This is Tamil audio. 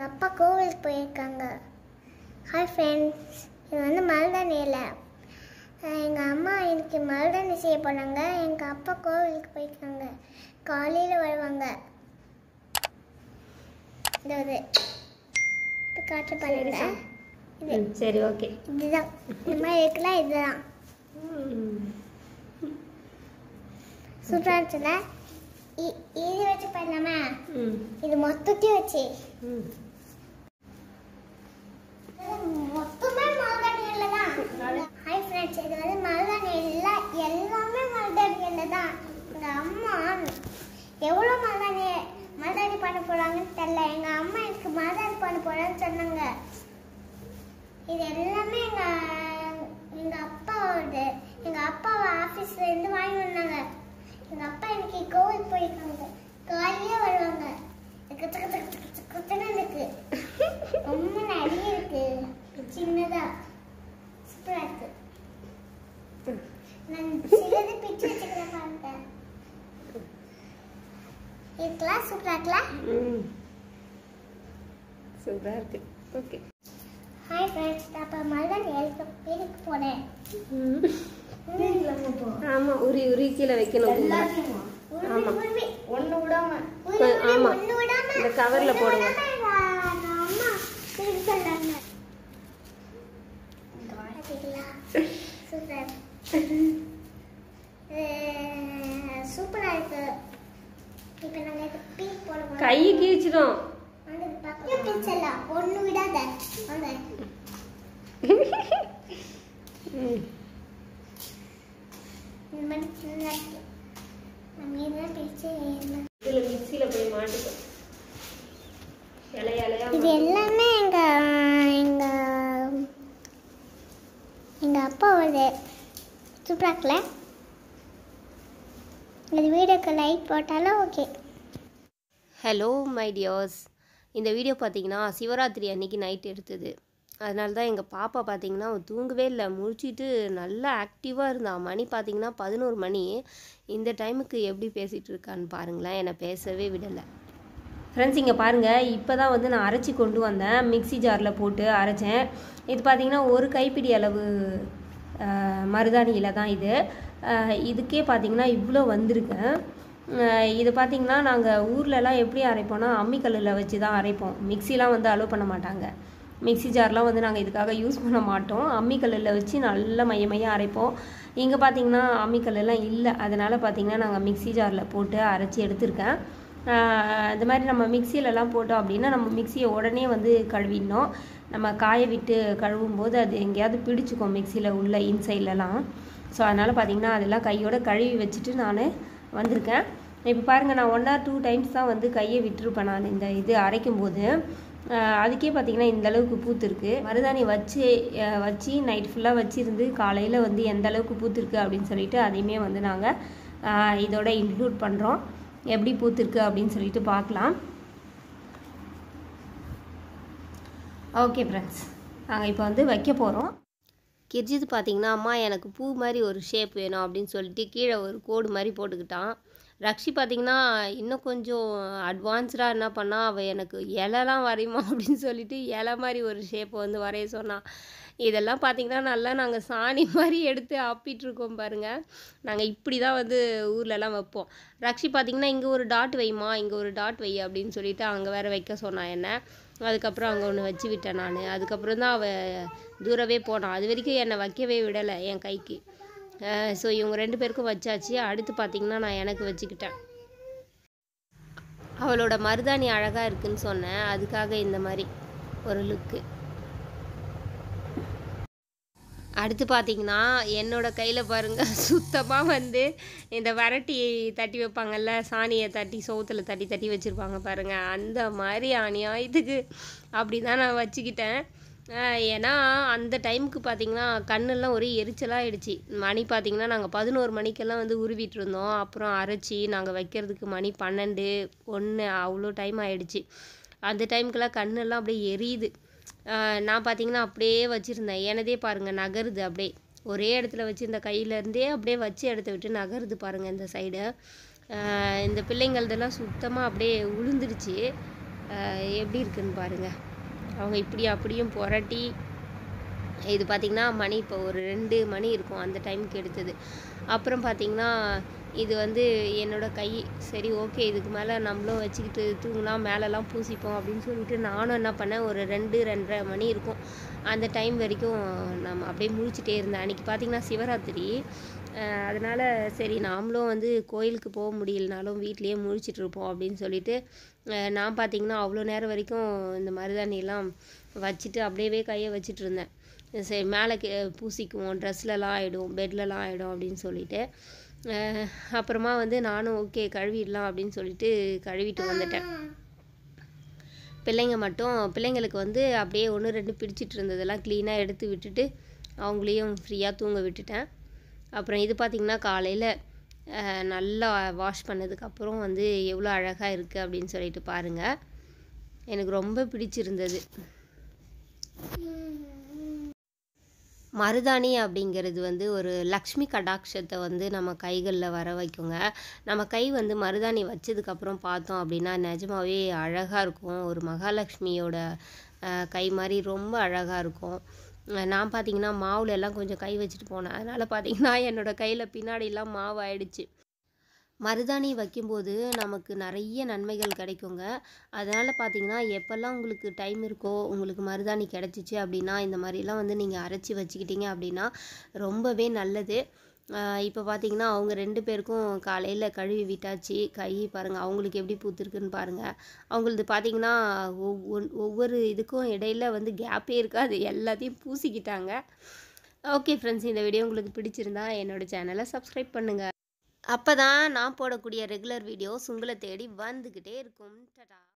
அப்பா கோவிலுக்கு போயிருக்காங்க ஹாய் ஃப்ரெண்ட்ஸ் இது வந்து மருதாணி இல்லை எங்கள் அம்மா இன்னைக்கு மருதாணி செய்ய போனாங்க எங்கள் அப்பா கோவிலுக்கு போயிருக்காங்க காலையில் வருவாங்க இந்த இது இப்போ காட்ட பாருங்க இது ம், சரி ஓகே இதுதான் இந்த மாதிரி இருக்குல்ல இதுதான் சூப்பராக இருந்துச்சுல இ- இது வச்சு பண்ணலாமா ம் இது மொத்தத்தையும் வச்சு ம் மொத்தமே மருதாணி எண்ணெய் தான் ஹாய் ஃப்ரெண்ட்ஸ் இது வந்து மருதாணி எல்லாம் எல்லாமே மருதாணி எண்ணெய் தான் எங்கள் அம்மா எவ்வளோ மருதாணி மருதாணி பண்ண போகிறாங்கன்னு தெரில எங்கள் அம்மா எனக்கு மருதாணி பண்ண போகிறேன்னு சொன்னாங்க இது எல்லாமே எங்கள் எங்கள் அப்பாவோடது எங்கள் அப்பா ஆஃபீஸ்ல இருந்து வாங்கி வந்தாங்க எங்கள் அப்பா இன்னைக்கு கோவில் போயிருக்காங்க காலையிலே வருவாங்க இருக்கு, திக்கு, திக்கு, திக்கு, திக்கு, திக்குன்னு இருக்கு ரொம்ப நிறைய இருக்கு சின்னதா சூப்பரா இருக்கு நான் சிலது பிச்சு வச்சுக்கிறேன் பாருங்க இருக்கலாம் சூப்பரா இருக்கலாம் ம் சூப்பராக இருக்கு ஓகே ஹாய் ஃப்ரெண்ட்ஸ் அப்போ மருதான் எழுக்க பேருக்கு போனேன் ஆமாம் உரி உரி கீழே வைக்கணும் குங்குமம். ஆமா. உருவி ஒண்ணு விடாம உருவி ஆமா. ஒண்ணு விடாம இந்த coverல ஒண்ணு போடுங்க. விடாம எங்க அம்மா திருப்பி சொல்றாங்க பாத்தீங்களா சூப்பர் சூப்பரா இருக்கு இப்போ நாங்க இது பீக் போட போறோம் கை கீழ்ச்சிடும் வந்து பக்கம் பிச்சலாம் ஒண்ணு விடாத வாங்க ம் இந்த மாதிரி சின்ன நம்ம என்ன பிரிச்சு என்ன இதில் மிக்சியில் போய் மாட்டிக்கும் இலை இலையா இது எல்லாமே எங்க எங்க எங்க அப்பாவோட சூப்பரா இருக்குல்ல இந்த வீடியோக்கு லைக் போட்டாலும் ஓகே ஹலோ மை டியர்ஸ் இந்த வீடியோ பார்த்தீங்கன்னா சிவராத்திரி அன்னைக்கு நைட் எடுத்தது அதனால தான் எங்கள் பாப்பா பார்த்தீங்கன்னா அவ தூங்கவே இல்லை முழிச்சிட்டு நல்லா ஆக்டிவாக இருந்தா மணி பார்த்தீங்கன்னா பதினோரு மணி இந்த டைமுக்கு எப்படி பேசிகிட்டு இருக்கான்னு பாருங்களேன் என்னை பேசவே விடலை ஃப்ரெண்ட்ஸ் இங்கே பாருங்கள் இப்போ தான் வந்து நான் அரைச்சி கொண்டு வந்தேன் மிக்ஸி ஜாரில் போட்டு அரைச்சேன் இது பார்த்தீங்கன்னா ஒரு கைப்பிடி அளவு அஹ், மருதாணியில் தான் இது அஹ், இதுக்கே பார்த்தீங்கன்னா இவ்வளோ வந்திருக்கு அஹ், இது பார்த்தீங்கன்னா நாங்கள் ஊர்லலாம் எப்படி அரைப்போம்னா அம்மிக்கல்லில் வச்சு தான் அரைப்போம் மிக்ஸிலாம் வந்து அலோவ் பண்ண மாட்டாங்க மிக்ஸி ஜார்லாம் வந்து நாங்கள் இதுக்காக யூஸ் பண்ண மாட்டோம் அம்மிக்கல்லில் வச்சு நல்லா மைய மைய அரைப்போம் இங்கே பார்த்தீங்கன்னா அம்மிக்கல்லெல்லாம் இல்லை அதனால் பார்த்தீங்கன்னா நாங்கள் மிக்ஸி ஜாரில் போட்டு அரைச்சி எடுத்திருக்கேன் ஆஹ் இந்த மாதிரி நம்ம மிக்சியிலலாம் போட்டோம் அப்படின்னா நம்ம மிக்சியை உடனே வந்து கழுவிடணும் நம்ம காய விட்டு கழுவும் போது அது எங்கேயாவது பிடிச்சிக்கும் மிக்சியில் உள்ள இன்சைட்லலாம் ஸோ அதனால் பார்த்தீங்கன்னா அதெல்லாம் கையோட கழுவி வச்சுட்டு நான் வந்திருக்கேன் இப்போ பாருங்கள் நான் ஒன் ஆர் டூ டைம்ஸ் தான் வந்து கையை விட்டுருப்பேன் நான் இந்த இது அரைக்கும் போது ஆஹ் அதுக்கே பார்த்தீங்கன்னா இந்த அளவுக்கு பூத்துருக்கு மருதாணி வச்சு ஆஹ் வச்சு நைட் ஃபுல்லாக வச்சிருந்து காலையில் வந்து எந்த அளவுக்கு பூத்துருக்கு அப்படின்னு சொல்லிட்டு அதையுமே வந்து நாங்கள் இதோட இன்க்ளூட் பண்ணுறோம் எப்படி பூத்துருக்கு அப்படின்னு சொல்லிட்டு பார்க்கலாம் ஓகே ஃப்ரெண்ட்ஸ் நாங்கள் இப்போ வந்து வைக்க போகிறோம் கிர்ஜித் பார்த்தீங்கன்னா அம்மா எனக்கு பூ மாதிரி ஒரு ஷேப் வேணும் அப்படின்னு சொல்லிட்டு கீழே ஒரு கோடு மாதிரி போட்டுக்கிட்டான் ரக்ஷி பார்த்தீங்கன்னா இன்னும் கொஞ்சம் அட்வான்ஸ்டாக என்ன பண்ணா அவள் எனக்கு இலைலாம் வரையுமா அப்படின்னு சொல்லிட்டு இலை மாதிரி ஒரு ஷேப்பை வந்து வரைய சொன்னான் இதெல்லாம் பார்த்தீங்கன்னா நல்லா நாங்கள் சாணி மாதிரி எடுத்து அப்பிட்டு இருக்கோம் பாருங்கள் நாங்கள் இப்படி தான் வந்து ஊர்லலாம் வைப்போம் ரக்ஷி பார்த்தீங்கன்னா இங்கே ஒரு டாட் வைமா இங்கே ஒரு டாட் வை அப்படின்னு சொல்லிட்டு அங்கே வேற வைக்க சொன்னான் என்ன அதுக்கப்புறம் அங்கே ஒன்று வச்சு விட்டேன் நான் அதுக்கப்புறம் தான் அவள் தூரவே போனான் அது வரைக்கும் என்னை வைக்கவே விடலை என் கைக்கு ஸோ இவங்க ரெண்டு பேருக்கும் வச்சாச்சு அடுத்து பார்த்தீங்கன்னா நான் எனக்கு வச்சுக்கிட்டேன் அவளோட மருதாணி அழகாக இருக்குன்னு சொன்னேன் அதுக்காக இந்த மாதிரி ஒரு லுக்கு அடுத்து பார்த்தீங்கன்னா என்னோட கையில் பாருங்க சுத்தமாக வந்து இந்த வரட்டி தட்டி வைப்பாங்கல்ல சாணியை தட்டி சோத்தில் தட்டி தட்டி வச்சுருப்பாங்க பாருங்க அந்த மாதிரி அநியாயத்துக்கு அப்படி தான் நான் வச்சுக்கிட்டேன் ஆஹ் ஏன்னா அந்த டைமுக்கு பார்த்தீங்கன்னா கண்ணெல்லாம் ஒரே எரிச்சலாக ஆயிடுச்சு மணி பார்த்தீங்கன்னா நாங்கள் பதினோரு மணிக்கெல்லாம் வந்து உருவிட்டு இருந்தோம் அப்புறம் அரைச்சி நாங்கள் வைக்கிறதுக்கு மணி பன்னெண்டு ஒன்று அவ்வளோ டைம் ஆயிடுச்சு அந்த டைமுக்கெல்லாம் கண்ணெல்லாம் அப்படியே எரியுது ஆஹ் நான் பார்த்தீங்கன்னா அப்படியே வச்சுருந்தேன் எனதே பாருங்கள் நகருது அப்படியே ஒரே இடத்துல வச்சுருந்த கையிலேருந்தே அப்படியே வச்சு இடத்த விட்டு நகருது பாருங்கள் இந்த சைடு இந்த பிள்ளைங்களதெல்லாம் சுத்தமாக அப்படியே உளுந்துடுச்சு அஹ், எப்படி இருக்குன்னு பாருங்கள் அவங்க இப்படி அப்படியும் புரட்டி இது பார்த்திங்கன்னா மணி இப்போ ஒரு ரெண்டு மணி இருக்கும் அந்த டைமுக்கு எடுத்தது அப்புறம் பார்த்திங்கன்னா இது வந்து என்னோட கை சரி ஓகே இதுக்கு மேலே நம்மளும் வச்சுக்கிட்டு தூங்கினா மேலெல்லாம் பூசிப்போம் அப்படின்னு சொல்லிட்டு நானும் என்ன பண்ணேன் ஒரு ரெண்டு ரெண்டரை மணி இருக்கும் அந்த டைம் வரைக்கும் நம்ம அப்படியே முழிச்சிட்டே இருந்தேன் அன்றைக்கி பார்த்திங்கன்னா சிவராத்திரி அஹ் அதனால சரி நாமளும் வந்து கோயிலுக்கு போக முடியலனாலும் வீட்லேயே முழிச்சிட்டு இருப்போம் அப்படின்னு சொல்லிட்டு அஹ் நான் பார்த்திங்கன்னா அவ்வளோ நேரம் வரைக்கும் இந்த மருதாணியெல்லாம் வச்சுட்டு அப்படியே கையை வச்சுட்டு இருந்தேன் சரி மேலே கே பூசிக்குவோம் ட்ரெஸ்லலாம் ஆகிடும் பெட்லலாம் ஆகிடும் அப்படின்னு சொல்லிட்டு அஹ் அப்புறமா வந்து நானும் ஓகே கழுவிடலாம் அப்படின்னு சொல்லிட்டு கழுவிட்டு வந்துட்டேன் பிள்ளைங்க மட்டும் பிள்ளைங்களுக்கு வந்து அப்படியே ஒன்று ரெண்டு பிடிச்சிட்டு இருந்ததெல்லாம் க்ளீனாக எடுத்து விட்டுட்டு அவங்களையும் ஃப்ரீயாக தூங்க விட்டுட்டேன் அப்புறம் இது பார்த்திங்கன்னா காலையில் நல்லா வாஷ் பண்ணதுக்கப்புறம் வந்து எவ்வளோ அழகாக இருக்குது அப்படின்னு சொல்லிட்டு பாருங்கள் எனக்கு ரொம்ப பிடிச்சிருந்தது மருதாணி அப்படிங்கிறது வந்து ஒரு லக்ஷ்மி கடாட்சத்தை வந்து நம்ம கைகளில் வர வைக்குங்க நம்ம கை வந்து மருதாணி வச்சதுக்கப்புறம் பார்த்தோம் அப்படின்னா நிஜமாவே அழகாக இருக்கும் ஒரு மகாலட்சுமியோட அஹ், கை மாதிரி ரொம்ப அழகாக இருக்கும் அஹ், நான் பார்த்தீங்கன்னா மாவுல எல்லாம் கொஞ்சம் கை வச்சுட்டு போனேன் அதனால் பார்த்தீங்கன்னா என்னோடய கையில் பின்னாடிலாம் மாவு ஆயிடுச்சு மருதாணி வைக்கும்போது நமக்கு நிறைய நன்மைகள் கிடைக்குங்க அதனால் பார்த்தீங்கன்னா எப்போல்லாம் உங்களுக்கு டைம் இருக்கோ உங்களுக்கு மருதாணி கிடச்சிச்சு அப்படின்னா இந்த மாதிரிலாம் வந்து நீங்கள் அரைச்சி வச்சுக்கிட்டீங்க அப்படின்னா ரொம்பவே நல்லது இப்போ பார்த்தீங்கன்னா அவங்க ரெண்டு பேருக்கும் காலையில் கழுவி விட்டாச்சு கை பாருங்கள் அவங்களுக்கு எப்படி பூத்துருக்குன்னு பாருங்கள் அவங்களது பார்த்தீங்கன்னா ஒவ்வொன் ஒவ்வொரு இதுக்கும் இடையில வந்து கேப்பே இருக்காது எல்லாத்தையும் பூசிக்கிட்டாங்க ஓகே ஃப்ரெண்ட்ஸ் இந்த வீடியோ உங்களுக்கு பிடிச்சிருந்தா என்னோட சேனலை சப்ஸ்கிரைப் பண்ணுங்கள் அப்போ தான் நான் போடக்கூடிய ரெகுலர் வீடியோஸ் உங்களை தேடி வந்துக்கிட்டே இருக்கும் டடா